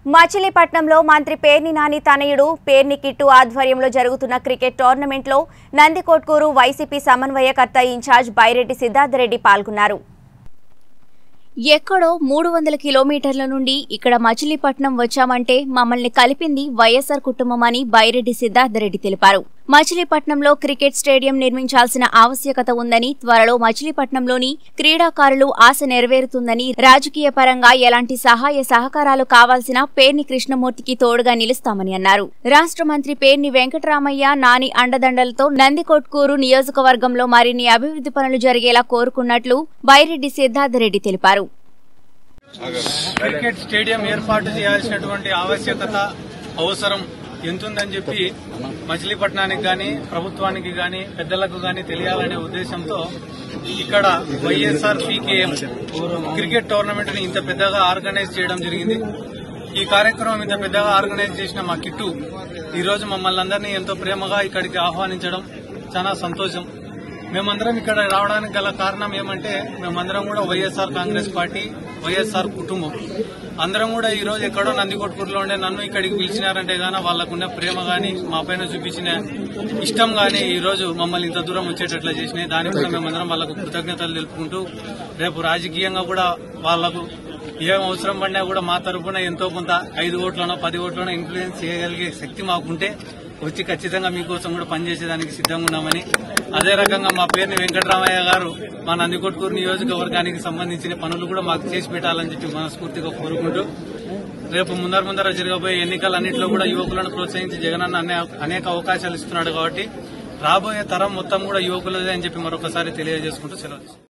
మచిలీపట్నంలో మంత్రి పేర్ని నాని తనయుడు పేర్ని కిట్టు ఆధ్వర్యంలో జరుగుతున్న క్రికెట్ టోర్నమెంట్లో నందికొట్కూరు వైసీపీ సమన్వయకర్త ఇన్ఛార్జ్ బైరెడ్డి సిద్ధార్థరెడ్డి పాల్గొన్నారు ఎక్కడో మూడు వందల కిలోమీటర్ల నుండి ఇక్కడ మచిలీపట్నం వచ్చామంటే మమ్మల్ని కలిపింది వైఎస్ఆర్ కుటుంబం అని బైరెడ్డి సిద్ధార్థరెడ్డి తెలిపారు మచిలీపట్నంలో క్రికెట్ స్టేడియం నిర్మించాల్సిన ఆవశ్యకత ఉందని త్వరలో మచిలీపట్నంలోని క్రీడాకారులు ఆశ నెరవేరుతుందని రాజకీయ పరంగా ఎలాంటి సహాయ సహకారాలు కావాల్సిన పేర్ని కృష్ణమూర్తికి తోడుగా నిలుస్తామని అన్నారు రాష్ట్ర మంత్రి పేర్ని వెంకటరామయ్య నాని అండదండలతో నందికొట్కూరు నియోజకవర్గంలో మరిన్ని అభివృద్ధి పనులు జరిగేలా కోరుకున్నట్లు బైరెడ్డి సిద్ధార్థరెడ్డి తెలిపారు క్రికెట్ స్టేడియం ఏర్పాటు చేయాల్సినటువంటి ఆవశ్యకత అవసరం ఎంతుందని చెప్పి మచిలీపట్నానికి గాని ప్రభుత్వానికి గాని పెద్దలకు గాని తెలియాలనే ఉద్దేశంతో ఇక్కడ వైఎస్ఆర్ పీకేఎం క్రికెట్ టోర్నమెంట్ ని ఇంత పెద్దగా ఆర్గనైజ్ చేయడం జరిగింది ఈ కార్యక్రమం ఇంత పెద్దగా ఆర్గనైజ్ చేసిన మా కిట్టు ఈ రోజు మమ్మల్ని అందరినీ ఎంతో ప్రేమగా ఇక్కడికి ఆహ్వానించడం చాలా సంతోషం మేమందరం ఇక్కడ రావడానికి గల కారణం ఏమంటే మేమందరం కూడా వైఎస్ఆర్ కాంగ్రెస్ పార్టీ వైఎస్ఆర్ కుటుంబం అందరం కూడా ఈ రోజు ఎక్కడో నందికొట్కూరులో ఉండే నన్ను ఇక్కడికి పిలిచినారంటే గానీ వాళ్ళకున్న ప్రేమ గాని మా పైన చూపించిన ఇష్టం గాని ఈ రోజు మమ్మల్ని ఇంత దూరం వచ్చేటట్లు చేసినాయి దానికి కూడా మేమందరం వాళ్ళకు కృతజ్ఞతలు తెలుపుకుంటూ రేపు రాజకీయంగా కూడా వాళ్లకు ఏం అవసరం పడినా కూడా మా తరఫున ఎంతో కొంత ఐదు ఓట్లనో పది ఓట్లనో ఇన్ఫ్లుయెన్స్ చేయగలిగే శక్తి మాకుంటే వచ్చి ఖచ్చితంగా మీకోసం కూడా పనిచేసేదానికి సిద్ధంగా ఉన్నామని అదే రకంగా మా పేరుని వెంకటరామయ్య గారు మా నందికొట్కూరు నియోజకవర్గానికి సంబంధించిన పనులు కూడా మాకు చేసి పెట్టాలని చెప్పి మనస్ఫూర్తిగా కోరుకుంటూ రేపు ముందర ముందర జరగబోయే ఎన్నికలన్నింటిలో కూడా యువకులను ప్రోత్సహించి జగనన్న అనే అనేక అవకాశాలు ఇస్తున్నాడు కాబట్టి రాబోయే తరం మొత్తం కూడా యువకులదే అని చెప్పి మరొకసారి తెలియజేసుకుంటూ సెలవు తీసుకుంటాం.